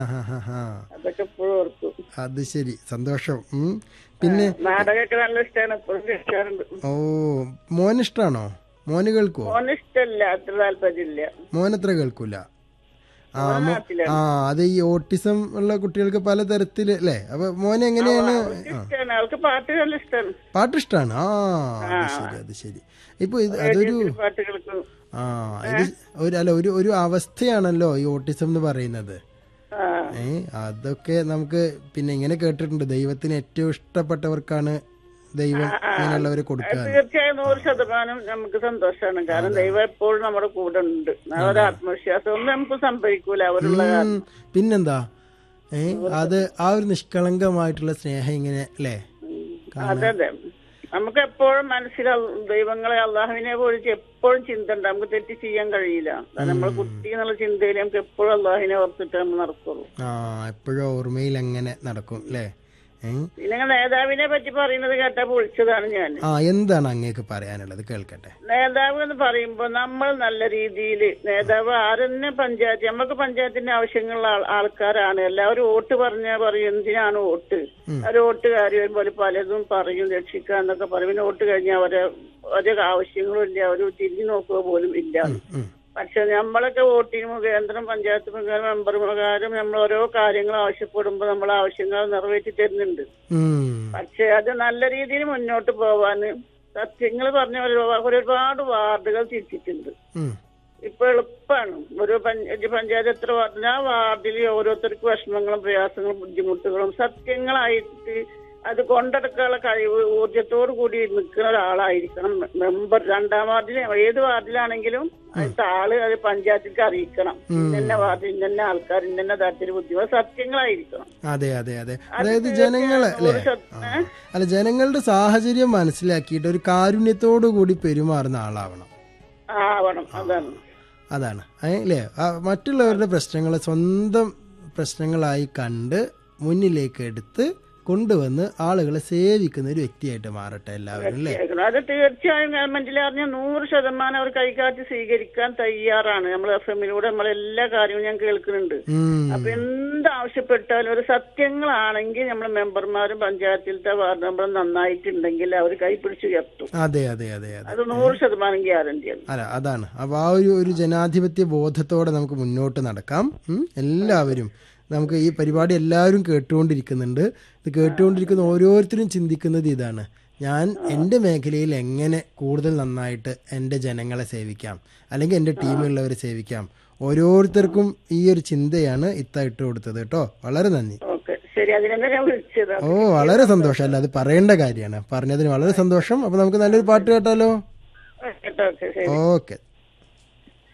ആഹാഹാഹാ. അതൊക്കെ എപ്പോഴും ഓർക്കും അത് ശരി സന്തോഷം ഉം. പിന്നെ നാടകമൊക്കെ നല്ല ഇഷ്ടമാണ് എപ്പോഴും കേൾക്കാറുണ്ട് ഓ മോനിഷ്ടാണോ മോന് കേൾക്കുവോ മോന് ഇഷ്ടമല്ല അത്ര താല്പര്യമില്ല മോനത്ര കേൾക്കൂല ആ മോൻ മോ- നാട്ടിലാണ്. ആ അത് ഈ ഓട്ടിസം ഉള്ള കുട്ടികൾക്ക് പല തരത്തില് അല്ലേ അപ്പൊ മോൻ എങ്ങനെയാണ് അവൾക്ക് ഇഷ്ടമാണ് അവൾക്ക് പാട്ട് നല്ല ഇഷ്ടമാണ് പാട്ടിഷ്ടാണ് ആ അത് ശരി അത് ശരി ഇപ്പൊ ഇത് അതൊരു പാട്ട് കേൾക്കും ആ ഇത് ഒരു അല്ല ഒരു ഒരു അവസ്ഥയാണല്ലോ ഈ ഓട്ടിസം എന്ന് പറയുന്നത് ആ ഏ അതൊക്കെ നമുക്ക് പിന്നെ ഇങ്ങനെ കേട്ടിട്ടുണ്ട് ദൈവത്തിന് ഏറ്റവും ഇഷ്ടപ്പെട്ടവർക്കാണ് ദൈവം ഇങ്ങനെയുള്ളവരെ കൊടുക്കുക എന്ന്. തീർച്ചയായും നൂറ് ശതമാനം നമുക്ക് സന്തോഷമാണ് കാരണം ദൈവം എപ്പോഴും നമ്മുടെ കൂടെ ഉണ്ട് ആ ഒരു ആത്മവിശ്വാസം ഒന്നും നമുക്ക് സംഭവിക്കൂല അവരുള്ള ഉം, പിന്നെന്താ ഏ അത് ആ ഒരു നിഷ്കളങ്കമായിട്ടുള്ള സ്നേഹം ഇങ്ങനെ അല്ലേ അതെ അതെ നമുക്ക് എപ്പോഴും മനസ്സിൽ അൽ- ദൈവങ്ങളെ അള്ളാഹുവിനെ കുറിച്ച് എപ്പോഴും ചിന്ത ഉണ്ട് നമുക്ക് തെറ്റ് ചെയ്യാൻ കഴിയില്ല കാരണം നമ്മൾ കുട്ടി എന്നുള്ള ചിന്തയിൽ നമുക്ക് എപ്പോഴും അള്ളാഹിനെ ഓർത്തിട്ട് നമ്മൾ നടക്കുള്ളൂ ആ എപ്പോഴും ഓർമ്മയിൽ അങ്ങനെ നടക്കും അല്ലേ ഏ പിന്നെ നേതാവിനെ പറ്റി പറയുന്നത് കേട്ടാ പൊളിച്ചതാണ് ഞാൻ ആ എന്താണ് അങ്ങേക്ക് പറയാനുള്ളത് കേൾക്കട്ടെ നേതാവ് എന്ന് പറയുമ്പോൾ നമ്മൾ നല്ല രീതിയിൽ നേതാവ് ആരെന്നെ പഞ്ചായത്ത് നമുക്ക് പഞ്ചായത്തിന്റെ ആവശ്യങ്ങളുള്ള ആൾ- ആൾക്കാരാണ് എല്ലാവരും വോട്ട് പറഞ്ഞാൽ പറയും എന്തിനാണ് വോട്ട് അവർ വോട്ട് കാര്യം വരുമ്പോൾ പലതും പറയും രക്ഷിക്കുക എന്നൊക്കെ പറയും പിന്നെ വോട്ട് കഴിഞ്ഞാൽ അവരെ ഒരു ആവശ്യങ്ങളും ഇല്ല അവർ തിരിഞ്ഞു നോക്കുക പോലും ഇല്ല ഉം. പക്ഷെ നമ്മളൊക്കെ വോട്ടിംഗ് മുഖേന്ദ്രം പഞ്ചായത്ത് മുഖേന മെമ്പർ മുഖാരം നമ്മൾ ഓരോ കാര്യങ്ങൾ ആവശ്യപ്പെടുമ്പോൾ നമ്മൾ ആവശ്യങ്ങൾ നിറവേറ്റി തരുന്നുണ്ട് ഉം. പക്ഷെ അത് നല്ല രീതിയിൽ മുന്നോട്ട് പോവാന് സത്യങ്ങൾ പറഞ്ഞ ഒരു- ഒരുപാട് വാർഡുകൾ തിരിച്ചിട്ടുണ്ട് ഉം. ഇപ്പൊ എളുപ്പമാണ് ഒരു പഞ്ച- പഞ്ചായത്ത് എത്ര വാർഡിൽ ആ വാർഡിൽ ഓരോരുത്തർക്ക് വിഷമങ്ങളും പ്രയാസങ്ങളും ബുദ്ധിമുട്ടുകളും സത്യങ്ങളായിട്ട് അത് കൊണ്ടെടുക്കാനുള്ള കഴിവ് ഊർജത്തോടു കൂടി നിൽക്കുന്ന ഒരാളായിരിക്കണം മെമ്പർ രണ്ടാം വാർഡിൽ ഏത് വാർഡിലാണെങ്കിലും അടുത്ത ആള് അത് പഞ്ചായത്തിലേക്ക് അറിയിക്കണം ഇന്ന വാർഡിൽ ഇന്ന ആൾക്കാർ ഇന്ന തരത്തിൽ ബുദ്ധിമുട്ട് സത്യങ്ങളായിരിക്കണം അതെ അതെ അതെ അതായത് ജനങ്ങളെ അല്ലേ നൂറ് ശത- ആ. അല്ല ജനങ്ങളുടെ സാഹചര്യം മനസ്സിലാക്കിയിട്ട് ഒരു കാരുണ്യത്തോടു കൂടി പെരുമാറുന്ന ആളാവണം ആവണം അതാണ് അതാണ് ഏ, അല്ലേ ആ, മറ്റുള്ളവരുടെ പ്രശ്നങ്ങളെ സ്വന്തം പ്രശ്നങ്ങളായി കണ്ട് മുന്നിലേക്ക് എടുത്ത് കൊണ്ടുവന്ന് ആളുകളെ സേവിക്കുന്ന ഒരു വ്യക്തിയായിട്ട് മാറട്ടെ എല്ലാവരും അല്ലേ കേൾക്കണം. അത് തീർച്ചയായും ഗവൺമെന്റിൽ അറിഞ്ഞ നൂറ് ശതമാനം അവർ കൈകാട്ടി സ്വീകരിക്കാൻ തയ്യാറാണ് നമ്മൾ എഫ് എമ്മിലൂടെ നമ്മൾ എല്ലാ കാര്യവും ഞാൻ കേൾക്കുന്നുണ്ട് ഉം. അപ്പൊ എന്ത് ആവശ്യപ്പെട്ടാലും ഒരു സത്യങ്ങളാണെങ്കിൽ നമ്മൾ മെമ്പർമാരും പഞ്ചായത്തിലത്തെ വാർഡ് മെമ്പറും നന്നായിട്ടുണ്ടെങ്കിൽ അവർ കൈപിടിച്ച് ഉയർത്തും അതെ അതെ അതെ അതെ അത് നൂറ് ശതമാനം ഗ്യാരണ്ടിയാണ് അല്ല അതാണ് അപ്പൊ ആ ഒരു ഒരു ജനാധിപത്യ ബോധത്തോടെ നമുക്ക് മുന്നോട്ട് നടക്കാം ഉം. എല്ലാവരും നമുക്ക് ഈ പരിപാടി എല്ലാവരും കേട്ടുകൊണ്ടിരിക്കുന്നുണ്ട് ഇത് കേട്ടുകൊണ്ടിരിക്കുന്ന ഓരോരുത്തരും ചിന്തിക്കുന്നത് ഇതാണ് ഞാൻ എൻ്റെ മേഖലയിൽ എങ്ങനെ കൂടുതൽ നന്നായിട്ട് എൻ്റെ ജനങ്ങളെ സേവിക്കാം അല്ലെങ്കിൽ എൻ്റെ ടീമിലുള്ളവരെ സേവിക്കാം ഓരോരുത്തർക്കും ഈ ഒരു ചിന്തയാണ് ഇത്ത ഇട്ട് കൊടുത്തത് കേട്ടോ വളരെ നന്ദി ഓക്കെ ശരി അതിനെന്താ ഞാൻ വിളിച്ചത് ഓ വളരെ സന്തോഷം അല്ല അത് പറയേണ്ട കാര്യമാണ് പറഞ്ഞതിന് വളരെ സന്തോഷം അപ്പൊ നമുക്ക് നല്ലൊരു പാട്ട് കേട്ടാലോ കേട്ടോ ഓക്കെ ശരി ഓക്കെ